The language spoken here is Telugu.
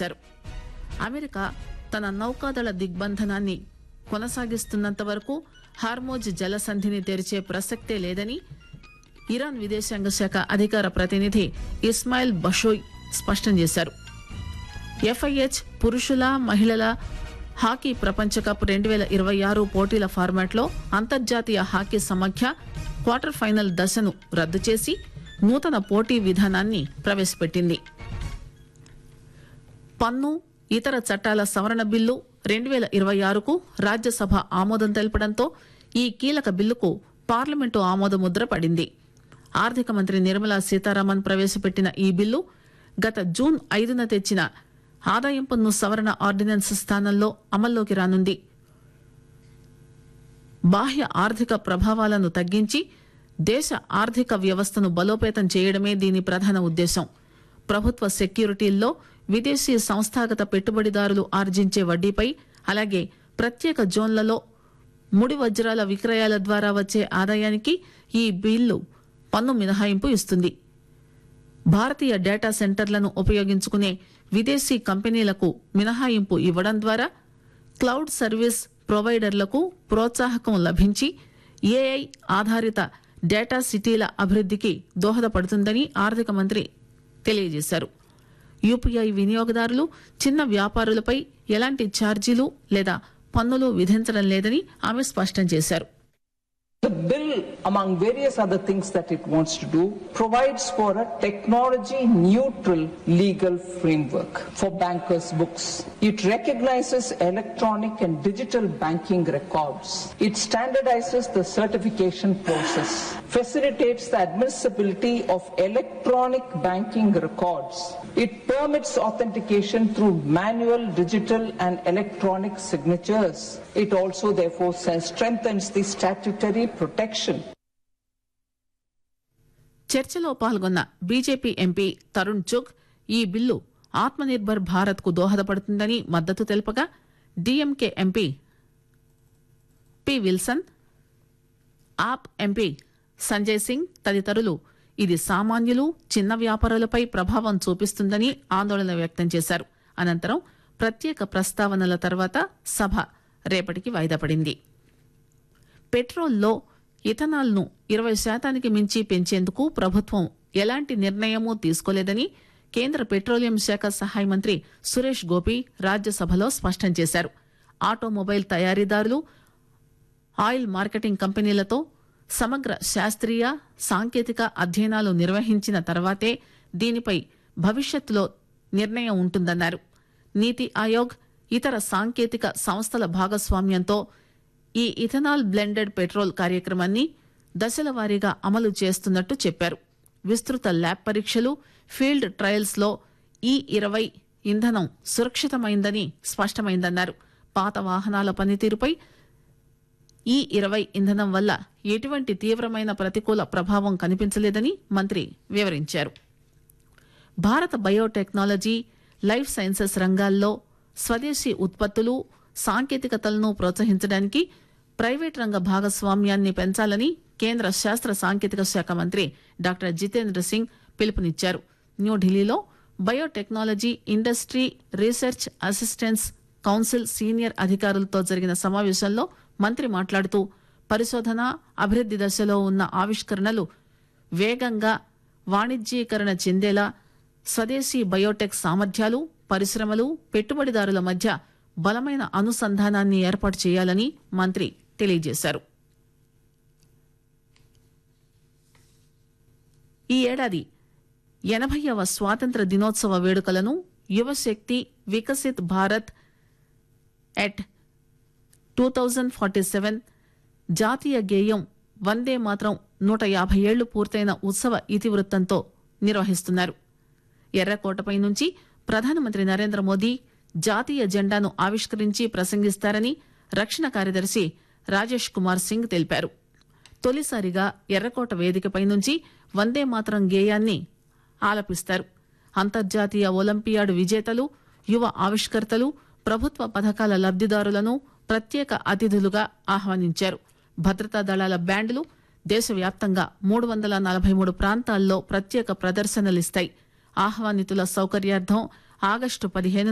చేశారు అమెరికా తన నౌకాదళ దిగ్బంధనాన్ని కొనసాగిస్తున్నంత వరకు హార్మోజ్ జలసంధిని తెరిచే ప్రసక్తే లేదని ఇరాన్ విదేశాంగ శాఖ అధికార ప్రతినిధి ఇస్మాయిల్ బషోయ్ స్పష్టం చేశారు ఎఫ్ఐహెచ్ పురుషుల మహిళల హాకీ ప్రపంచ కప్ రెండు వేల ఇరవై ఆరు పోటీల ఫార్మాట్లో అంతర్జాతీయ హాకీ సమాఖ్య క్వార్టర్ ఫైనల్ దశను రద్దు చేసి నూతన పోటీ విధానాన్ని ప్రవేశపెట్టింది పన్ను ఇతర చట్టాల సవరణ బిల్లు రెండు వేల ఇరవై ఆరుకు రాజ్యసభ ఆమోదం తెలపడంతో ఈ కీలక బిల్లుకు పార్లమెంటు ఆమోద ముద్ర పడింది ఆర్థిక మంత్రి నిర్మలా సీతారామన్ ప్రవేశపెట్టిన ఈ బిల్లు గత జూన్ ఐదున తెచ్చిన ఆదాయం పన్ను సవరణ ఆర్డినెన్స్ స్థానంలో అమల్లోకి రానుంది బాహ్య ఆర్థిక ప్రభావాలను తగ్గించి దేశ ఆర్థిక వ్యవస్థను బలోపేతం చేయడమే దీని ప్రధాన ఉద్దేశం ప్రభుత్వ సెక్యూరిటీల్లో విదేశీ సంస్థాగత పెట్టుబడిదారులు ఆర్జించే వడ్డీపై అలాగే ప్రత్యేక జోన్లలో ముడి వజ్రాల విక్రయాల ద్వారా వచ్చే ఆదాయానికి ఈ బిల్లు పన్ను మినహాయింపు ఇస్తుంది భారతీయ డేటా సెంటర్లను ఉపయోగించుకునే విదేశీ కంపెనీలకు మినహాయింపు ఇవ్వడం ద్వారా క్లౌడ్ సర్వీస్ ప్రొవైడర్లకు ప్రోత్సాహకం లభించి ఏఐ ఆధారిత డేటా సిటీల అభివృద్ధికి దోహదపడుతుందని ఆర్థిక మంత్రి తెలియజేశారు యూపీఐ వినియోగదారులు చిన్న వ్యాపారులపై ఎలాంటి ఛార్జీలు లేదా పన్నులు విధించడం లేదని ఆమె స్పష్టం చేశారు The bill, among various other things that it wants to do, provides for a technology neutral legal framework for bankers' books. It recognizes electronic and digital banking records. It standardizes the certification process, facilitates the admissibility of electronic banking records. It permits authentication through manual, digital, and electronic signatures. It also, therefore, strengthens the statutory protection చర్చలో పాల్గొన్న బీజేపీ ఎంపీ తరుణ్ చుగ్ ఈ బిల్లు ఆత్మనిర్భర్ భారత్ కు దోహదపడుతుందని మద్దతు తెలుపగా DMK MP P Wilson AAP MP Sanjay Singh తదితరులు ఇది సామాన్యులు చిన్న వ్యాపారులపై ప్రభావం చూపిస్తుందని ఆందోళన వ్యక్తం చేశారు అనంతరం ప్రత్యేక ప్రస్తావనల తర్వాత సభ రేపటికి వాయిదా పడింది పెట్రోల్లో ఇథనాల్ను ఇరవై శాతానికి మించి పెంచేందుకు ప్రభుత్వం ఎలాంటి నిర్ణయమూ తీసుకోలేదని కేంద్ర పెట్రోలియం శాఖ సహాయ మంత్రి సురేష్ గోపి రాజ్యసభలో స్పష్టం చేశారు ఆటోమొబైల్ తయారీదారులు ఆయిల్ మార్కెటింగ్ కంపెనీలతో సమగ్ర శాస్త్రీయ సాంకేతిక అధ్యయనాలు నిర్వహించిన తర్వాతే దీనిపై భవిష్యత్తులో నిర్ణయం ఉంటుందన్నారు నీతి ఆయోగ్ ఇతర సాంకేతిక సంస్థల భాగస్వామ్యంతో ఈ ఇథనాల్ బ్లెండెడ్ పెట్రోల్ కార్యక్రమాన్ని దశల వారీగా అమలు చేస్తున్నట్టు చెప్పారు విస్తృత ల్యాబ్ పరీక్షలు ఫీల్డ్ ట్రయల్స్ లో ఈ ఇరవై ఇంధనం సురక్షితమైందని స్పష్టమైందన్నారు పాత వాహనాల పనితీరుపై ఈ ఇరవై ఇంధనం వల్ల ఎటువంటి తీవ్రమైన ప్రతికూల ప్రభావం కనిపించలేదని మంత్రి వివరించారు భారత బయోటెక్నాలజీ లైఫ్ సైన్సెస్ రంగాల్లో స్వదేశీ ఉత్పత్తులు సాంకేతికతలను ప్రోత్సహించడానికి ప్రైవేట్ రంగ భాగస్వామ్యాన్ని పెంచాలని కేంద్ర శాస్త్ర సాంకేతిక శాఖ మంత్రి డాక్టర్ జితేంద్ర సింగ్ పిలుపునిచ్చారు న్యూఢిల్లీలో biotechnology industry research assistance council senior అధికారులతో జరిగిన సమావేశంలో మంత్రి మాట్లాడుతూ పరిశోధన అభివృద్ది దశలో ఉన్న ఆవిష్కరణలు వేగంగా వాణిజ్యీకరణ చెందేలా స్వదేశీ బయోటెక్ సామర్థ్యాలు పరిశ్రమలు పెట్టుబడిదారుల మధ్య బలమైన అనుసంధానాన్ని ఏర్పాటు చేయాలని మంత్రి తెలియజేశారు ఈ ఏడాది ఎనభైవ స్వాతంత్ర దినోత్సవ వేడుకలను యువశక్తి Viksit Bharat at two thousand forty seven జాతీయ గేయం వందే మాత్రం నూట యాభై ఏళ్లు పూర్తయిన ఉత్సవ ఇతివృత్తంతో నిర్వహిస్తున్నారు ఎర్రకోటపై నుంచి ప్రధానమంత్రి నరేంద్ర మోదీ జాతీయ జెండాను ఆవిష్కరించి ప్రసంగిస్తారని రక్షణ కార్యదర్శి రాజేష్ కుమార్ సింగ్ తెలిపారు తొలిసారిగా ఎర్రకోట వేదికపై నుంచి వందే మాత్రం గేయాన్ని ఆలపిస్తారు అంతర్జాతీయ ఒలింపియాడ్ విజేతలు యువ ఆవిష్కర్తలు ప్రభుత్వ పథకాల లబ్దిదారులను ప్రత్యేక అతిథులుగా ఆహ్వానించారు భద్రతా దళాల బ్యాండ్లు దేశవ్యాప్తంగా మూడు వందల నలభై మూడు ప్రాంతాల్లో ప్రత్యేక ప్రదర్శనలిస్తాయి ఆహ్వానితుల సౌకర్యార్థం ఆగస్టు పదిహేను